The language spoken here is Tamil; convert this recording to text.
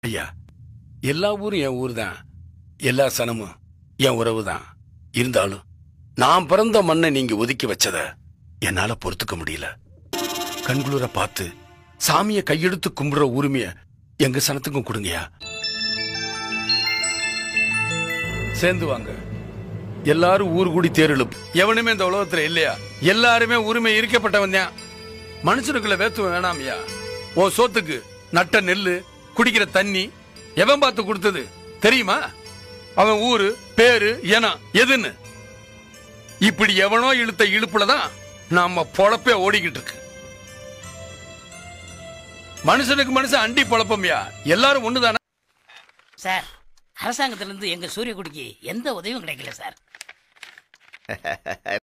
ஐயா எல்லா ஊரும் என் ஊர் தான் எல்லா சனமும் என் உறவு தான் இருந்தாலும் நான் பிறந்த மண்ணை நீங்க ஒதுக்கி வச்சத என்னால பொறுத்துக்க முடியல கண்குளிர பார்த்து சாமியை கையெடுத்து கும்பிடுற உரிமைய எங்க சனத்துக்கும் கொடுங்கயா சேர்ந்து வாங்க எல்லாரும் ஊர் கூடி தேர்தலும் எவனுமே இந்த உலகத்துல இல்லையா எல்லாருமே உரிமை இருக்கப்பட்டவன் தான் மனுஷனுக்குள்ள வேத்துவம் வேணாமியா உன் சோத்துக்கு நட்ட நெல்லு குடிக்கிற தண்ணி எவன் பார்த்து கொடுத்தது தெரியுமா அவன் ஊரு பேரு இனம் எதுன்னு இப்படி எவனோ இழுத்த இழுப்புல தான் நாம பொழப்பே ஓடிக்கிட்டு இருக்கு மனுஷனுக்கு மனுஷன் அண்டி பொழப்பம்யா எல்லாரும் ஒண்ணுதானே சார் அரசாங்கத்திலிருந்து எங்க சூரியகுடிக்கு எந்த உதவியும் கிடைக்கல சார்